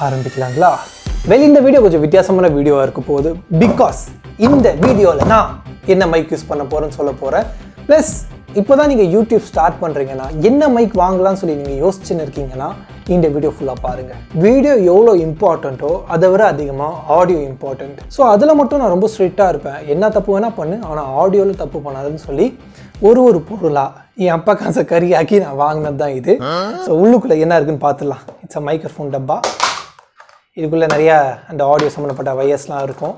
ஆரம்பிக்கலாங்களா வெளி இந்த வீடியோ கொஞ்சம் வித்தியாசமான வீடியோவாக இருக்க போகுது பிகாஸ் இந்த வீடியோவில் நான் என்ன மைக் யூஸ் பண்ண போகிறேன்னு சொல்ல போகிறேன் ப்ளஸ் இப்போ தான் நீங்கள் யூடியூப் ஸ்டார்ட் பண்ணுறீங்கன்னா என்ன மைக் வாங்கலாம்னு சொல்லி நீங்கள் யோசிச்சுன்னு இருக்கீங்கன்னா இந்த வீடியோ ஃபுல்லாக பாருங்கள் வீடியோ எவ்வளோ இம்பார்ட்டண்ட்டோ அதை விட அதிகமாக ஆடியோ இம்பார்ட்டண்ட் ஸோ அதில் மட்டும் நான் ரொம்ப ஸ்ட்ரிக்டாக இருப்பேன் என்ன தப்பு வேணால் பண்ணு ஆனால் ஆடியோவில் தப்பு பண்ணாதுன்னு சொல்லி ஒரு ஒரு பொருளாக என் அப்பா காசை கறியாக்கி நான் வாங்கினது தான் இது ஸோ உள்ளுக்குள்ளே என்ன இருக்குன்னு பார்த்துடலாம் இட்ஸ் அ மைக்ரோஃபோன் டப்பா இதுக்குள்ளே நிறையா அந்த ஆடியோ சம்மந்தப்பட்ட வயர்ஸ்லாம் இருக்கும்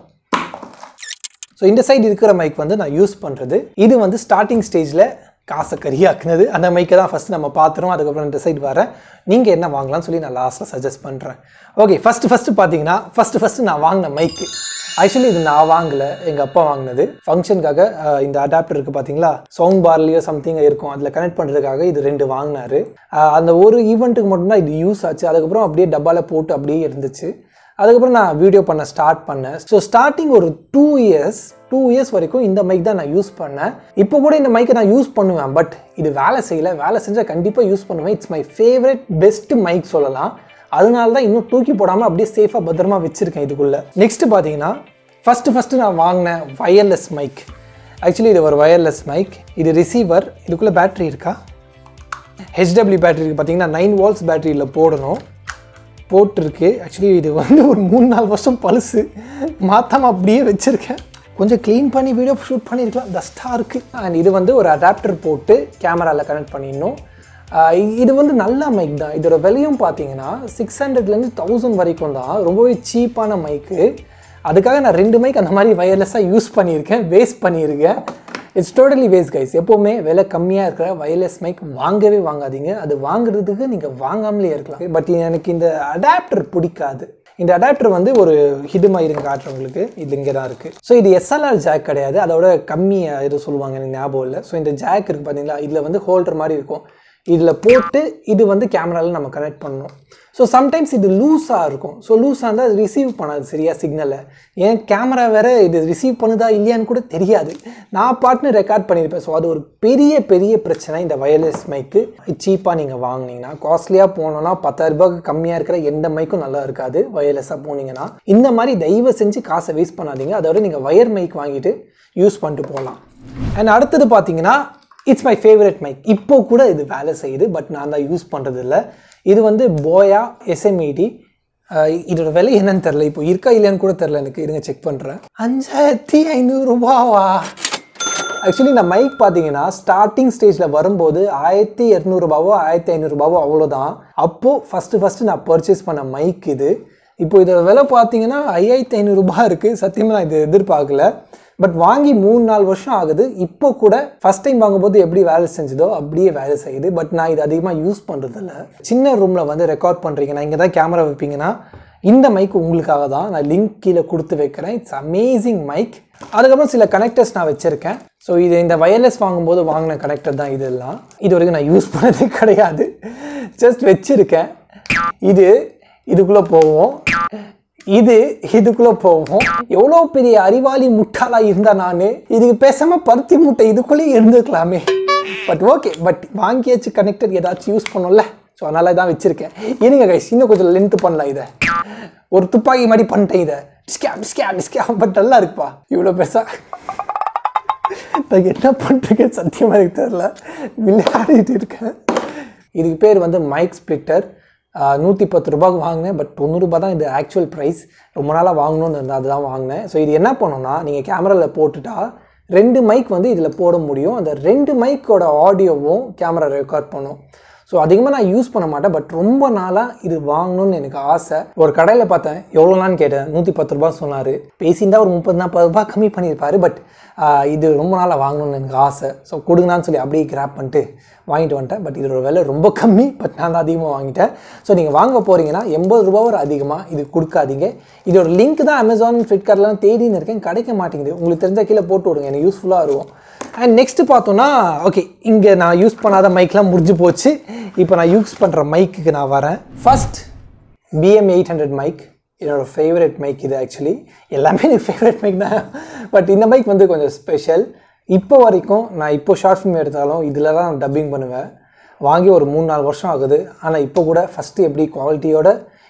ஸோ இந்த சைடு இருக்கிற மைக் வந்து நான் யூஸ் பண்ணுறது இது வந்து ஸ்டார்டிங் ஸ்டேஜில் காசை கரியாக்குனது அந்த மைக்கை தான் ஃபஸ்ட்டு நம்ம பார்த்துறோம் அதுக்கப்புறம் இந்த சைடு வரேன் நீங்கள் என்ன வாங்கலாம்னு சொல்லி நான் லாஸ்ட்டில் சஜஸ்ட் பண்ணுறேன் ஓகே ஃபஸ்ட்டு ஃபஸ்ட்டு பார்த்தீங்கன்னா ஃபஸ்ட்டு ஃபஸ்ட்டு நான் வாங்கின மைக்கு ஆக்சுவலி இது நான் வாங்கலை எங்கள் அப்பா வாங்கினது ஃபங்க்ஷனுக்காக அஹ், இந்த அடாப்டர் இருக்குது பார்த்தீங்களா சவுண்ட் பார்லேயோ சம்திங் இருக்கும் அதில் கனெக்ட் பண்ணுறதுக்காக இது ரெண்டு வாங்கினாரு அஹ், அந்த ஒரு ஈவெண்ட்டுக்கு மட்டும்தான் இது யூஸ் ஆச்சு அதுக்கப்புறம் அப்படியே டப்பாவில் போட்டு அப்படியே இருந்துச்சு அதுக்கப்புறம் நான் வீடியோ பண்ண ஸ்டார்ட் பண்ணேன் ஸோ ஸ்டார்டிங் ஒரு டூ இயர்ஸ் டூ இயர்ஸ் வரைக்கும் இந்த மைக் தான் நான் யூஸ் பண்ணேன் இப்போ கூட இந்த மைக்கை நான் யூஸ் பண்ணுவேன் பட் இது வேலை செய்யலை வேலை செஞ்சால் கண்டிப்பாக யூஸ் பண்ணுவேன் it's my favourite best mic சொல்லலாம் அதனால தான் இன்னும் தூக்கி போடாமல் அப்படியே சேஃபாக பத்திரமா வச்சுருக்கேன் இதுக்குள்ளே நெக்ஸ்ட் பார்த்தீங்கன்னா ஃபஸ்ட்டு ஃபஸ்ட்டு நான் வாங்கின வயர்லெஸ் மைக் ஆக்சுவலி இது ஒரு வயர்லெஸ் மைக் இது ரிசீவர் இதுக்குள்ளே பேட்டரி இருக்கா ஹெச்டபிள்யூ பேட்டரி பார்த்தீங்கன்னா நைன் வால்ஸ் பேட்டரியில் போடணும் போட்டிருக்கு ஆக்சுவலி இது வந்து ஒரு மூணு நாலு வருஷம் பழுசு மாற்றாம அப்படியே வச்சுருக்கேன் கொஞ்சம் க்ளீன் பண்ணி வீடியோ ஷூட் பண்ணியிருக்கலாம் டஸ்ட்டாக இருக்குது அண்ட் இது வந்து ஒரு அடாப்டர் போட்டு கேமராவில் கனெக்ட் பண்ணிடணும் ஆஹ் இது வந்து நல்ல மைக் தான் இதோட விலையும் பார்த்தீங்கன்னா சிக்ஸ் ஹண்ட்ரட்லேருந்து தௌசண்ட் வரைக்கும் தான் ரொம்பவே சீப்பான மைக்கு அதுக்காக நான் ரெண்டு மைக் அந்த மாதிரி வயர்லெஸ்ஸாக யூஸ் பண்ணியிருக்கேன் வேஸ்ட் பண்ணியிருக்கேன் இட்ஸ் டோட்டலி வேஸ்ட் கைஸ் எப்போவுமே விலை கம்மியாக இருக்கிற வயர்லெஸ் மைக் வாங்கவே வாங்காதீங்க அது வாங்குறதுக்கு நீங்கள் வாங்காமலே இருக்கலாம் பட் எனக்கு இந்த அடாப்டர் பிடிக்காது இந்த அடாப்டர் வந்து ஒரு ஹிடுமா இருங்க காட்டுறவங்களுக்கு இது இங்கே தான் இருக்குது ஸோ இது எஸ்எல்ஆர் ஜாக் கிடையாது அதோட கம்மியாக எதுவும் சொல்லுவாங்க எனக்கு ஞாபகம் இல்லை ஸோ இந்த ஜாக் இருக்குது பார்த்தீங்களா இதில் வந்து ஹோல்டர் மாதிரி இருக்கும் இதில் போட்டு இது வந்து கேமராவில் நம்ம கனெக்ட் பண்ணணும் ஸோ சம்டைம்ஸ் இது லூஸாக இருக்கும் ஸோ லூஸாக இருந்தால் அது ரிசீவ் பண்ணாது சரியா சிக்னலை ஏன் கேமரா வேறு இது ரிசீவ் பண்ணுதா இல்லையான்னு கூட தெரியாது நான் பாட்டுன்னு ரெக்கார்ட் பண்ணியிருப்பேன் ஸோ அது ஒரு பெரிய பெரிய பிரச்சனை இந்த வயர்லெஸ் மைக்கு சீப்பாக நீங்கள் வாங்குனீங்கன்னா காஸ்ட்லியாக போனோன்னா பத்தாயிரம் ரூபாய்க்கு கம்மியாக இருக்கிற எந்த மைக்கும் நல்லா இருக்காது வயர்லெஸ்ஸாக போனீங்கன்னா இந்த மாதிரி தயவு செஞ்சு காசை வேஸ்ட் பண்ணாதீங்க அதோட நீங்கள் வயர் மைக் வாங்கிட்டு யூஸ் பண்ணிட்டு போகலாம் அண்ட் அடுத்தது பார்த்தீங்கன்னா இட்ஸ் மை ஃபேவரட் மைக் இப்போ கூட இது வேலை செய்யுது பட் நான் தான் யூஸ் பண்ணுறது இல்லை இது வந்து போயா எஸ்எம்இடி இதோட விலை என்னன்னு தெரில இப்போ இருக்கா இல்லையான்னு கூட தெரில எனக்கு இருங்க செக் பண்ணுறேன் அஞ்சாயிரத்தி ஐநூறுரூபாவா ஆக்சுவலி இந்த மைக் பார்த்தீங்கன்னா ஸ்டார்டிங் ஸ்டேஜில் வரும்போது ஆயிரத்தி இரநூறுபாவோ ஆயிரத்தி ஐநூறுரூபாவோ அவ்வளோதான் அப்போது ஃபஸ்ட்டு ஃபஸ்ட்டு நான் பர்ச்சேஸ் பண்ண மைக் இது இப்போ இதோட விலை பார்த்தீங்கன்னா ஐயாயிரத்தி ஐநூறுரூபா இருக்குது சத்தியமாக நான் இது எதிர்பார்க்கல பட் வாங்கி மூணு நாலு வருஷம் ஆகுது இப்போ கூட ஃபஸ்ட் டைம் வாங்கும்போது எப்படி வேலை செஞ்சதோ அப்படியே வேலை செய்யுது பட் நான் இது அதிகமாக யூஸ் பண்ணுறதில்ல சின்ன ரூமில் வந்து ரெக்கார்ட் பண்ணுறீங்கன்னா இங்கே தான் கேமரா வைப்பீங்கன்னா இந்த மைக் உங்களுக்காக தான் நான் லிங்க் கீழே கொடுத்து வைக்கிறேன் இட்ஸ் அமேசிங் மைக் அதுக்கப்புறம் சில கனெக்டர்ஸ் நான் வச்சுருக்கேன் ஸோ இது இந்த வயர்லெஸ் வாங்கும்போது வாங்கின கனெக்டர் தான் இதெல்லாம் இது வரைக்கும் நான் யூஸ் பண்ணதே கிடையாது ஜஸ்ட் வச்சுருக்கேன் இது இதுக்குள்ளே போவோம் இது இதுக்குள்ள போவோம் எவ்வளோ பெரிய அறிவாளி முட்டாளா இருந்தா நான் இதுக்கு பேசாம பருத்தி முட்டை இதுக்குள்ளேயே இருந்துக்கலாமே பட் ஓகே பட் வாங்கியாச்சு கனெக்டர் ஏதாச்சும் யூஸ் பண்ணோம்ல ஸோ அதனால தான் வச்சிருக்கேன் இருங்க கைஸ் இன்னும் கொஞ்சம் லென்த் பண்ணலாம் இதை ஒரு துப்பாக்கி மாதிரி பண்ணிட்டேன் இதை டிஸ்கா டிஸ்கா டிஸ்கா பட் நல்லா இருக்குப்பா இவ்வளோ பெருசா நான் என்ன பண்ணுறேன் சத்தியமாக எனக்கு தெரில விளையாடிட்டு இருக்கேன் இதுக்கு பேர் வந்து மைக் ஸ்பிளிட்டர் நூற்றி பத்து ரூபாய்க்கு வாங்கினேன் பட் தொண்ணூறுபா தான் இது ஆக்சுவல் ப்ரைஸ் ரொம்ப நாளாக வாங்கணும்னு இருந்தால் அதுதான் வாங்கினேன் ஸோ இது என்ன பண்ணணும்னா நீங்கள் கேமராவில் போட்டுட்டா ரெண்டு மைக் வந்து இதில் போட முடியும் அந்த ரெண்டு மைக்கோட ஆடியோவும் கேமரா ரெக்கார்ட் பண்ணும் ஸோ அதிகமாக நான் யூஸ் பண்ண மாட்டேன் பட் ரொம்ப நாளாக இது வாங்கணும்னு எனக்கு ஆசை ஒரு கடையில் பார்த்தேன் எவ்வளோனான்னு கேட்டேன் நூற்றி பத்து ரூபா சொன்னார் பேசியிருந்தா ஒரு முப்பது நாற்பது ரூபாய் கம்மி பண்ணியிருப்பாரு பட் இது ரொம்ப நாளாக வாங்கணும்னு எனக்கு ஆசை ஸோ கொடுங்கன்னு சொல்லி அப்படியே கிராப் பண்ணிட்டு வாங்கிட்டு வந்துட்டேன் பட் இதோட விலை ரொம்ப கம்மி பட் நான் தான் அதிகமாக வாங்கிட்டேன் ஸோ நீங்கள் வாங்க போகிறீங்கன்னா எண்பது ரூபா ஒரு அதிகமாக இது கொடுக்காதீங்க இதோட லிங்க் தான் அமேசான் ஃப்ளிப்கார்ட்லாம் தேடின்னு இருக்கேன் கிடைக்க மாட்டேங்குது உங்களுக்கு தெரிஞ்ச கீழே போட்டு விடுங்க எனக்கு யூஸ்ஃபுல்லாக இருக்கும் அண்ட் நெக்ஸ்ட்டு பார்த்தோன்னா ஓகே இங்கே நான் யூஸ் பண்ணாத மைக்லாம் முடிஞ்சு போச்சு இப்போ நான் யூஸ் பண்ணுற மைக்குக்கு நான் வரேன் first B M eight hundred mic என்னோடய ஃபேவரட் மைக் இது ஆக்சுவலி எல்லாமே எனக்கு ஃபேவரட் மைக் தான் பட் இந்த மைக் வந்து கொஞ்சம் ஸ்பெஷல் இப்போ வரைக்கும் நான் இப்போ ஷார்ட் ஃபிலிம் எடுத்தாலும் இதில் தான் டப்பிங் பண்ணுவேன் வாங்கி ஒரு மூணு நாலு வருஷம் ஆகுது ஆனால் இப்போ கூட ஃபஸ்ட்டு எப்படி குவாலிட்டியோட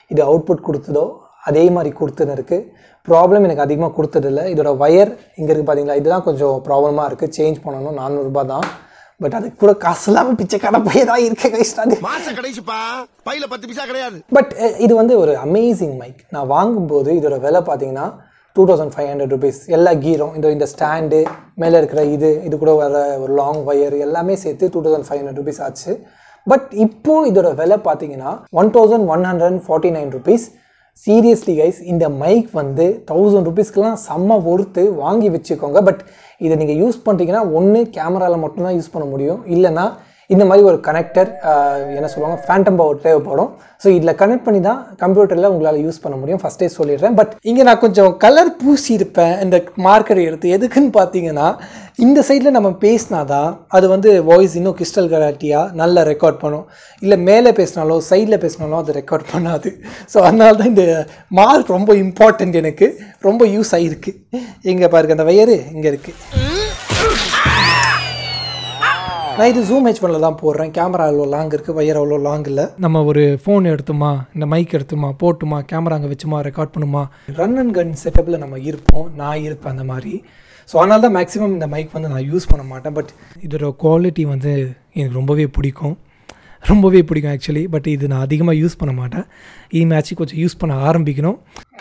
இது அவுட்புட் கொடுத்ததோ அதே மாதிரி கொடுத்துன்னு இருக்குது ப்ராப்ளம் எனக்கு அதிகமாக கொடுத்ததில்ல இதோட ஒயர் இங்கே இருக்குது பார்த்தீங்களா இதுதான் கொஞ்சம் ப்ராப்ளமாக இருக்குது சேஞ்ச் பண்ணணும் நானூறுரூபா தான் பட் அதுக்கு கூட காசு இல்லாமல் பிச்சைக்கார பையன் தான் இருக்க கைஸ்டாது மாச கடைசிப்பா பையில பத்து பைசா கிடையாது பட் இது வந்து ஒரு அமேசிங் மைக் நான் வாங்கும்போது இதோட விலை பார்த்தீங்கன்னா two thousand five hundred rupees எல்லா கீரும் இந்த இந்த ஸ்டாண்டு மேலே இருக்கிற இது இது கூட வர ஒரு லாங் ஒயர் எல்லாமே சேர்த்து two thousand five hundred rupees ஆச்சு பட் இப்போ இதோட விலை பார்த்தீங்கன்னா one thousand one hundred forty nine rupees seriously guys இந்த மைக் வந்து தௌசண்ட் ருபீஸ்க்குலாம் செம்ம ஒருத்து வாங்கி வச்சுக்கோங்க பட் இதை நீங்கள் யூஸ் பண்ணுறீங்கன்னா ஒன்று கேமராவில் மட்டும்தான் யூஸ் பண்ண முடியும் இல்லைன்னா இந்த மாதிரி ஒரு கனெக்டர் என்ன சொல்லுவாங்க ஃபேண்டம் பவர் தேவைப்படும் ஸோ இதில் கனெக்ட் பண்ணி தான் கம்ப்யூட்டரில் உங்களால் யூஸ் பண்ண முடியும் ஃபஸ்ட்டே சொல்லிடுறேன் பட் இங்கே நான் கொஞ்சம் கலர் பூசி இருப்பேன் இந்த மார்க்கர் எடுத்து எதுக்குன்னு பார்த்தீங்கன்னா இந்த சைடில் நம்ம பேசினா தான் அது வந்து வாய்ஸ் இன்னும் கிறிஸ்டல் கிளாரிட்டியாக நல்லா ரெக்கார்ட் பண்ணும் இல்லை மேலே பேசினாலோ சைடில் பேசினாலோ அது ரெக்கார்ட் பண்ணாது ஸோ அதனால தான் இந்த மார்க் ரொம்ப இம்பார்ட்டண்ட் எனக்கு ரொம்ப யூஸ் ஆகிருக்கு இங்கே பாருங்க அந்த வயரு இங்கே இருக்குது நான் இது ஜூம் ஹெச் பண்ணல தான் போடுறேன் கேமரா அவ்வளோ லாங் இருக்குது வயர் அவ்வளோ லாங் இல்லை நம்ம ஒரு ஃபோன் எடுத்துமா இந்த மைக் எடுத்துமா போட்டுமா கேமரா அங்கே வச்சுமா ரெக்கார்ட் பண்ணுமா ரன் அண்ட் கன் செட்டப்பில் நம்ம இருப்போம் நான் இருப்பேன் அந்த மாதிரி ஸோ அதனால தான் மேக்ஸிமம் இந்த மைக் வந்து நான் யூஸ் பண்ண மாட்டேன் பட் இதோட குவாலிட்டி வந்து எனக்கு ரொம்பவே பிடிக்கும் ரொம்பவே பிடிக்கும் ஆக்சுவலி பட் இது நான் அதிகமாக யூஸ் பண்ண மாட்டேன் இனிமேச்சு கொஞ்சம் யூஸ் பண்ண ஆரம்பிக்கணும்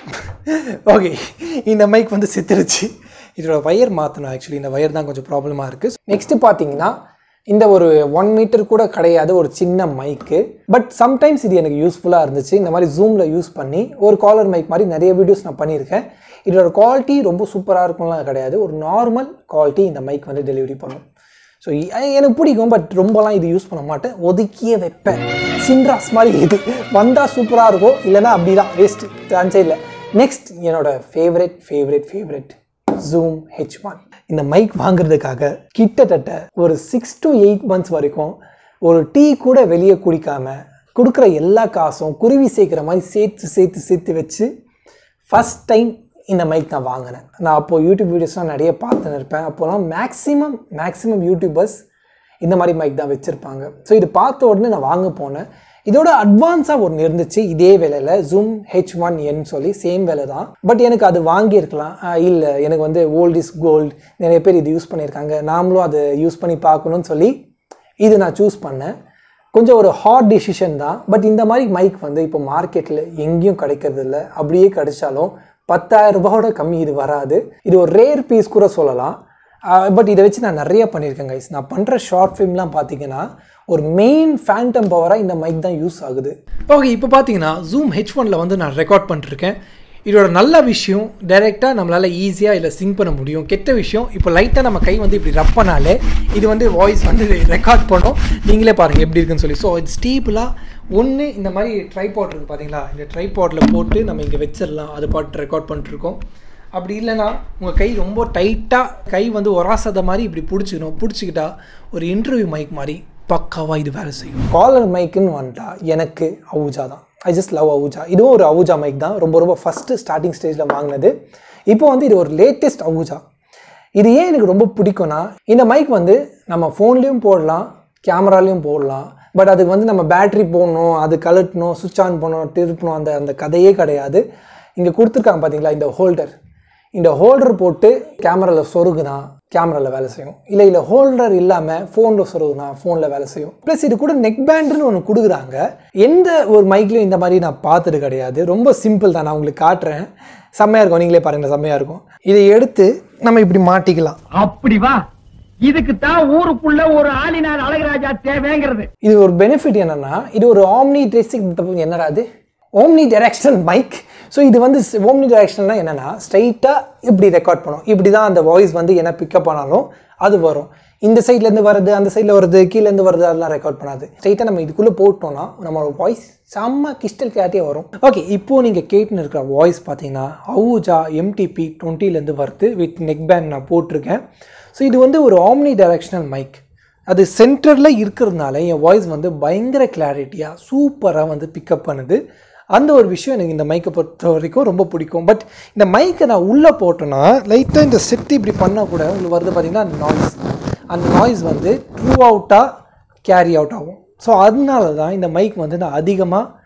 ஓகே இந்த மைக் வந்து செத்துருச்சு இதோட ஒயர் மாற்றணும் ஆக்சுவலி இந்த ஒயர் தான் கொஞ்சம் ப்ராப்ளமாக இருக்குது நெக்ஸ்ட்டு பார்த்தீங்கன்னா இந்த ஒரு ஒன் மீட்டர் கூட கிடையாது ஒரு சின்ன மைக்கு பட் சம்டைம்ஸ் இது எனக்கு யூஸ்ஃபுல்லாக இருந்துச்சு இந்த மாதிரி ஜூமில் யூஸ் பண்ணி ஒரு காலர் மைக் மாதிரி நிறைய வீடியோஸ் நான் பண்ணியிருக்கேன் இதோட குவாலிட்டி ரொம்ப சூப்பராக இருக்கும்லாம் கிடையாது ஒரு நார்மல் குவாலிட்டி இந்த மைக் வந்து டெலிவரி பண்ணும் ஸோ எனக்கு பிடிக்கும் பட் ரொம்பலாம் இது யூஸ் பண்ண மாட்டேன் ஒதுக்கியே வைப்பேன் சின்ராஸ் மாதிரி இது வந்தால் சூப்பராக இருக்கும் இல்லைன்னா அப்படி தான் வேஸ்ட்டு சான்ஸே இல்லை நெக்ஸ்ட் என்னோட favourite favourite favourite zoom H one இந்த மைக் வாங்குறதுக்காக கிட்டத்தட்ட ஒரு சிக்ஸ் டு எயிட் மந்த்ஸ் வரைக்கும் ஒரு டீ கூட வெளியே குடிக்காம கொடுக்குற எல்லா காசும் குருவி சேர்க்குற மாதிரி சேர்த்து சேர்த்து சேர்த்து வச்சு ஃபஸ்ட் டைம் இந்த மைக் நான் வாங்கினேன் நான் அப்போது யூடியூப் வீடியோஸ்லாம் நிறைய பார்த்துன்னு இருப்பேன் அப்போலாம் மேக்ஸிமம் மேக்ஸிமம் யூடியூபர்ஸ் இந்த மாதிரி மைக் தான் வச்சுருப்பாங்க ஸோ இது பார்த்த உடனே நான் வாங்க போனேன் இதோட அட்வான்ஸாக ஒன்று இருந்துச்சு இதே விலையில் ஜூம் ஹெச் ஒன் என் சொல்லி சேம் விலை தான் பட் எனக்கு அது வாங்கியிருக்கலாம் இல்லை எனக்கு வந்து ஓல்ட் இஸ் கோல்டு நிறைய பேர் இது யூஸ் பண்ணியிருக்காங்க நாமளும் அதை யூஸ் பண்ணி பார்க்கணும்னு சொல்லி இது நான் சூஸ் பண்ணேன் கொஞ்சம் ஒரு ஹார்ட் டிசிஷன் தான் பட் இந்த மாதிரி மைக் வந்து இப்போ மார்க்கெட்டில் எங்கேயும் கிடைக்கிறது இல்லை அப்படியே கிடைச்சாலும் பத்தாயிரம் ரூபாயோட கம்மி இது வராது இது ஒரு ரேர் பீஸ் கூட சொல்லலாம் பட் இதை வச்சு நான் நிறைய பண்ணியிருக்கேன் கைஸ் நான் பண்ணுற ஷார்ட் ஃபிலிம்லாம் பார்த்தீங்கன்னா ஒரு மெயின் ஃபேண்டம் பவராக இந்த மைக் தான் யூஸ் ஆகுது ஓகே இப்போ பார்த்தீங்கன்னா ஜூம் ஹெச் ஒனில் வந்து நான் ரெக்கார்ட் பண்ணிருக்கேன் இதோட நல்ல விஷயம் டைரெக்டாக நம்மளால் ஈஸியாக இதில் சிங்க் பண்ண முடியும் கெட்ட விஷயம் இப்போ லைட்டாக நம்ம கை வந்து இப்படி ரப் பண்ணாலே இது வந்து வாய்ஸ் வந்து ரெக்கார்ட் பண்ணோம் நீங்களே பாருங்கள் எப்படி இருக்குன்னு சொல்லி ஸோ இது ஸ்டேபிளாக ஒன்று இந்த மாதிரி ட்ரைபாட் இருக்குது பார்த்தீங்களா இந்த ட்ரைபாட்டில் போட்டு நம்ம இங்கே வச்சிடலாம் அது பாட்டு ரெக்கார்ட் பண்ணிட்டுருக்கோம் அப்படி இல்லைன்னா உங்கள் கை ரொம்ப டைட்டாக கை வந்து ஒராசத மாதிரி இப்படி பிடிச்சிக்கணும் பிடிச்சிக்கிட்டா ஒரு இன்டர்வியூ மைக் மாதிரி பக்காவாக இது வேலை செய்யும் காலர் மைக்குன்னு வந்துட்டா எனக்கு அவுஜா தான் ஐ ஜஸ்ட் லவ் அவுஜா இதுவும் ஒரு அவுஜா மைக் தான் ரொம்ப ரொம்ப ஃபஸ்ட்டு ஸ்டார்டிங் ஸ்டேஜில் வாங்கினது இப்போ வந்து இது ஒரு லேட்டஸ்ட் அவுஜா இது ஏன் எனக்கு ரொம்ப பிடிக்கும்னா இந்த மைக் வந்து நம்ம ஃபோன்லேயும் போடலாம் கேமராலையும் போடலாம் பட் அதுக்கு வந்து நம்ம பேட்ரி போடணும் அது கலட்டணும் சுவிட்ச் ஆன் பண்ணணும் திருப்பணும் அந்த அந்த கதையே கிடையாது இங்கே கொடுத்துருக்காங்க பார்த்தீங்களா இந்த ஹோல்டர் இந்த ஹோல்டர் போட்டு கேமராவில் சொருகுனா கேமராவில் வேலை செய்யும் இல்லை இல்லை ஹோல்டர் இல்லாமல் ஃபோனில் சொருகுனா ஃபோனில் வேலை செய்யும் ப்ளஸ் இது கூட நெக் பேண்டுன்னு ஒன்று கொடுக்குறாங்க எந்த ஒரு மைக்லையும் இந்த மாதிரி நான் பார்த்தது கிடையாது ரொம்ப சிம்பிள் தான் நான் உங்களுக்கு காட்டுறேன் செம்மையாக இருக்கும் நீங்களே பாருங்கள் செம்மையாக இருக்கும் இதை எடுத்து நம்ம இப்படி மாட்டிக்கலாம் அப்படி வா இதுக்கு தான் ஊருக்குள்ள ஒரு ஆளினார் அழகராஜா தேவைங்கிறது இது ஒரு பெனிஃபிட் என்னன்னா இது ஒரு ஆம்னி ட்ரெஸ்ஸிங் என்னடா அது ஓம்னி டைரக்ஷனல் மைக் ஸோ இது வந்து ஓம்னி டைரக்ஷனல்னா என்னென்னா ஸ்ட்ரைட்டாக இப்படி ரெக்கார்ட் பண்ணும் இப்படி தான் அந்த வாய்ஸ் வந்து என்ன பிக்கப் ஆனாலும் அது வரும் இந்த சைட்லேருந்து வருது அந்த சைடில் வருது கீழேருந்து வருது அதெல்லாம் ரெக்கார்ட் பண்ணாது ஸ்ட்ரைட்டாக நம்ம இதுக்குள்ளே போட்டோம்னா நம்மளோட வாய்ஸ் செம்ம கிறிஸ்டல் கிளாரிட்டியாக வரும் ஓகே இப்போது நீங்கள் கேட்டுன்னு இருக்கிற வாய்ஸ் பார்த்தீங்கன்னா அவுஜா எம்டிபி டுவெண்ட்டிலேருந்து வருது வித் நெக் பேண்ட் நான் போட்டிருக்கேன் ஸோ இது வந்து ஒரு ஆம்னி டைரக்ஷனல் மைக் அது சென்டரில் இருக்கிறதுனால என் வாய்ஸ் வந்து பயங்கர கிளாரிட்டியாக சூப்பராக வந்து பிக்கப் பண்ணுது அந்த ஒரு விஷயம் எனக்கு இந்த மைக்கை பொறுத்த வரைக்கும் ரொம்ப பிடிக்கும் பட் இந்த மைக்கை நான் உள்ளே போட்டேன்னா லைட்டாக இந்த செட் இப்படி பண்ணால் கூட உங்களுக்கு வருது பார்த்திங்கன்னா அந்த நாய்ஸ் அந்த நாய்ஸ் வந்து ட்ரூ அவுட்டாக கேரி அவுட் ஆகும் ஸோ அதனால தான் இந்த மைக் வந்து நான் அதிகமாக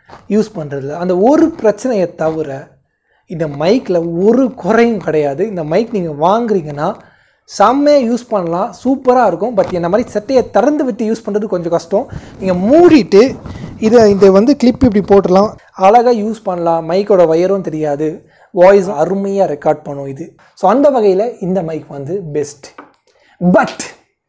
யூஸ் பண்ணுறதுல அந்த ஒரு பிரச்சனையை தவிர இந்த மைக்கில் ஒரு குறையும் கிடையாது இந்த மைக் நீங்கள் வாங்குறீங்கன்னா செம்மையாக யூஸ் பண்ணலாம் சூப்பராக இருக்கும் பட் இந்த மாதிரி சட்டையை திறந்து விட்டு யூஸ் பண்ணுறது கொஞ்சம் கஷ்டம் நீங்கள் மூடிட்டு இதை இந்த வந்து கிளிப் இப்படி போட்டுடலாம் அழகாக யூஸ் பண்ணலாம் மைக்கோட வயரும் தெரியாது வாய்ஸ் அருமையாக ரெக்கார்ட் பண்ணும் இது ஸோ அந்த வகையில் இந்த மைக் வந்து பெஸ்ட் பட்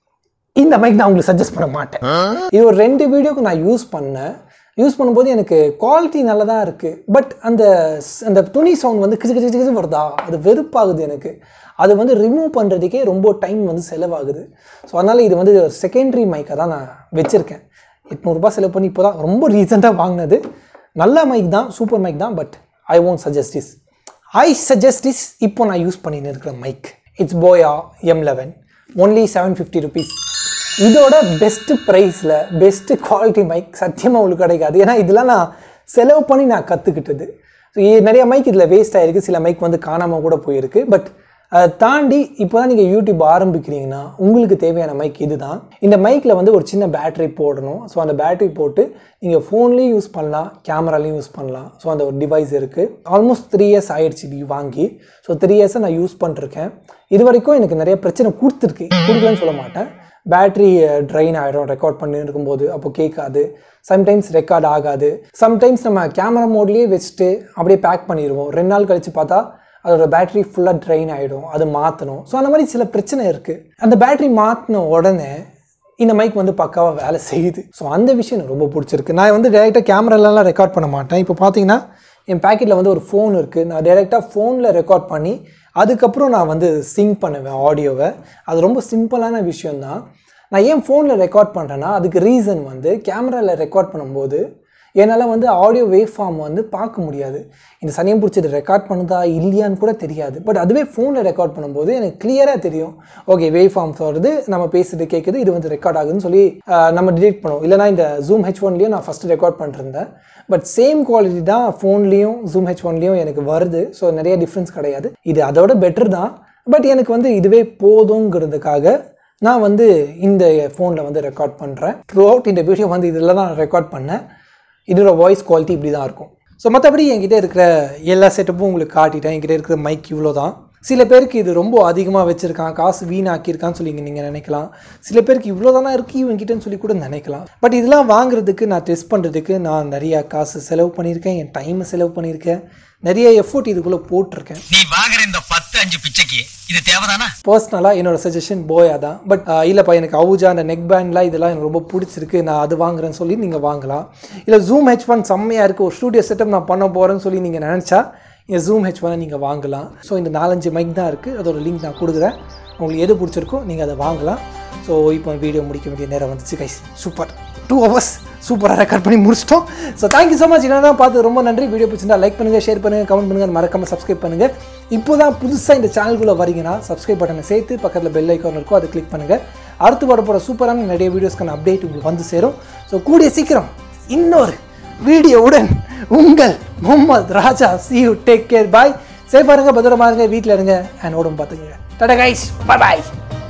இந்த மைக் நான் உங்களுக்கு சஜஸ்ட் பண்ண மாட்டேன் இது ஒரு ரெண்டு வீடியோக்கு நான் யூஸ் பண்ணேன் யூஸ் பண்ணும்போது எனக்கு குவாலிட்டி நல்லா தான் இருக்குது பட் அந்த அந்த துணி சவுண்ட் வந்து கிச்சு கிச்சு கிச்சு வருதா அது வெறுப்பாகுது எனக்கு அது வந்து ரிமூவ் பண்ணுறதுக்கே ரொம்ப டைம் வந்து செலவாகுது ஸோ அதனால் இது வந்து செகண்டரி மைக்காக தான் நான் வச்சுருக்கேன் எட்நூறுபா செலவு பண்ணி இப்போ தான் ரொம்ப ரீசெண்டாக வாங்கினது நல்ல மைக் தான் சூப்பர் மைக் தான் but I won't suggest is I suggest is இப்போ நான் யூஸ் பண்ணின்னு இருக்கிற mic it's Boya M eleven only seven fifty rupees இதோட பெஸ்ட்டு ப்ரைஸில் பெஸ்ட்டு குவாலிட்டி மைக் சத்தியமாக உங்களுக்கு கிடைக்காது ஏன்னா இதெல்லாம் நான் செலவு பண்ணி நான் கற்றுக்கிட்டது ஸோ நிறைய மைக் இதில் வேஸ்ட் ஆகிருக்கு சில மைக் வந்து காணாமல் கூட போயிருக்கு பட் அதை தாண்டி இப்போ தான் நீங்கள் யூடியூப் ஆரம்பிக்கிறீங்கன்னா உங்களுக்கு தேவையான மைக் இது தான் இந்த மைக்கில் வந்து ஒரு சின்ன பேட்டரி போடணும் ஸோ அந்த பேட்டரி போட்டு நீங்கள் ஃபோன்லேயும் யூஸ் பண்ணலாம் கேமராலையும் யூஸ் பண்ணலாம் ஸோ அந்த ஒரு டிவைஸ் இருக்குது ஆல்மோஸ்ட் த்ரீ இயர்ஸ் ஆயிடுச்சு இது வாங்கி ஸோ த்ரீ இயர்ஸை நான் யூஸ் பண்ணிருக்கேன் இது வரைக்கும் எனக்கு நிறைய பிரச்சனை கொடுத்துருக்கு கொடுக்கலன்னு சொல்ல மாட்டேன் பேட்ரி ட்ரைன் ஆகிடும் ரெக்கார்ட் பண்ணி இருக்கும்போது அப்போ கேட்காது சம்டைம்ஸ் ரெக்கார்ட் ஆகாது சம்டைம்ஸ் நம்ம கேமரா மோட்லேயே வச்சுட்டு அப்படியே பேக் பண்ணிடுவோம் ரெண்டு நாள் கழித்து பார்த்தா அதோட பேட்டரி ஃபுல்லாக ட்ரைன் ஆகிடும் அது மாற்றணும் ஸோ அந்த மாதிரி சில பிரச்சனை இருக்குது அந்த பேட்டரி மாற்றின உடனே இந்த மைக் வந்து பக்காவாக வேலை செய்யுது ஸோ அந்த விஷயம் எனக்கு ரொம்ப பிடிச்சிருக்கு நான் வந்து டேரெக்டாக கேமராலலாம் ரெக்கார்ட் பண்ண மாட்டேன் இப்போ பார்த்தீங்கன்னா என் பேக்கெட்டில் வந்து ஒரு ஃபோன் இருக்குது நான் டேரெக்டாக ஃபோனில் ரெக்கார்ட் பண்ணி அதுக்கப்புறம் நான் வந்து சிங்க் பண்ணுவேன் ஆடியோவை அது ரொம்ப சிம்பிளான விஷயந்தான் நான் ஏன் ஃபோனில் ரெக்கார்ட் பண்ணுறேன்னா அதுக்கு ரீசன் வந்து கேமராவில் ரெக்கார்ட் பண்ணும்போது என்னால் வந்து ஆடியோ வேவ் ஃபார்ம் வந்து பார்க்க முடியாது இந்த சனியம் பிடிச்சது ரெக்கார்ட் பண்ணுதா இல்லையான்னு கூட தெரியாது பட் அதுவே ஃபோனில் ரெக்கார்ட் பண்ணும்போது எனக்கு கிளியராக தெரியும் ஓகே வேவ் ஃபார்ம்ஸ் வருது நம்ம பேசுறது கேட்குது இது வந்து ரெக்கார்ட் ஆகுதுன்னு சொல்லி ஆஹ், நம்ம டிலீட் பண்ணுவோம் இல்லைனா இந்த ஜூம் ஹெச் ஒன்லேயும் நான் ஃபஸ்ட்டு ரெக்கார்ட் பண்ணிருந்தேன் பட் சேம் குவாலிட்டி தான் ஃபோன்லேயும் ஜூம் ஹெச் ஒன்லேயும் எனக்கு வருது ஸோ நிறைய டிஃப்ரென்ஸ் கிடையாது இது அதோட பெட்டர் தான் பட் எனக்கு வந்து இதுவே போதுங்கிறதுக்காக நான் வந்து இந்த ஃபோனில் வந்து ரெக்கார்ட் பண்ணுறேன் த்ரூ அவுட் இந்த வீடியோ வந்து இதில் தான் ரெக்கார்ட் பண்ணேன் இதோட வாய்ஸ் குவாலிட்டி இப்படி தான் இருக்கும் ஸோ மற்றபடி என்கிட்ட இருக்கிற எல்லா செட்டப்பும் உங்களுக்கு காட்டிட்டேன் என்கிட்ட இருக்கிற மைக் இவ்வளோ தான் சில பேருக்கு இது ரொம்ப அதிகமாக வச்சுருக்கான் காசு வீணாக்கியிருக்கான்னு சொல்லி நீங்கள் நினைக்கலாம் சில பேருக்கு இவ்வளோ தானே இருக்குது இவங்கிட்டன்னு சொல்லி கூட நினைக்கலாம் பட் இதெல்லாம் வாங்குறதுக்கு நான் டெஸ்ட் பண்ணுறதுக்கு நான் நிறையா காசு செலவு பண்ணியிருக்கேன் என் டைமை செலவு பண்ணியிருக்கேன் நிறைய எஃபோர்ட் இதுக்குள்ளே போட்டிருக்கேன் நீ வாங்குற இந்த பத்து அஞ்சு பிச்சைக்கு இது தேவைதானா பர்சனலாக என்னோட சஜஷன் போயா தான் பட் இல்லைப்பா எனக்கு அவுஜா அந்த நெக் பேண்ட்லாம் இதெல்லாம் எனக்கு ரொம்ப பிடிச்சிருக்கு நான் அது வாங்குறேன்னு சொல்லி நீங்கள் வாங்கலாம் இல்லை ஜூம் ஹெச் ஒன் செம்மையாக இருக்குது ஒரு ஸ்டூடியோ செட்டப் நான் பண்ண போகிறேன்னு சொல்லி நீங்கள் நினச்சா இந்த ஜூம் ஹெச் ஒனை நீங்கள் வாங்கலாம் ஸோ இந்த நாலஞ்சு மைக் தான் இருக்குது அதோட லிங்க் நான் கொடுக்குறேன் உங்களுக்கு எது பிடிச்சிருக்கோ நீங்கள் அதை வாங்கலாம் ஸோ இப்போ வீடியோ முடிக்க வேண்டிய நேரம் வந்துச்சு கைஸ் சூப்பர் டூ ஹவர்ஸ் சூப்பராக ரெக்கார்ட் பண்ணி முடிச்சிட்டோம் ஸோ தேங்க்யூ ஸோ மச் என்னென்னா பார்த்து ரொம்ப நன்றி வீடியோ பிடிச்சிருந்தா லைக் பண்ணுங்கள் ஷேர் பண்ணுங்கள் கமெண்ட் பண்ணுங்கள் மறக்காம சப்ஸ்கிரைப் பண்ணுங்கள் இப்போ தான் புதுசாக இந்த சேனலுக்குள்ளே வரீங்கன்னா சப்ஸ்கிரைப் பட்டனை சேர்த்து பக்கத்தில் பெல் ஐக்கான் இருக்கும் அதை கிளிக் பண்ணுங்கள் அடுத்து வர போகிற சூப்பரான நிறைய வீடியோஸ்க்கான அப்டேட் உங்களுக்கு வந்து சேரும் ஸோ கூடிய சீக்கிரம் இன்னொரு வீடியோவுடன் உங்கள் Mohammed Raja see you take care bye சேஃபாக இருங்க பத்திரமா இருங்க வீட்டில் இருங்க அண்ட் உடம்பு பார்த்துங்க டாடா கைஸ் பாய் பாய்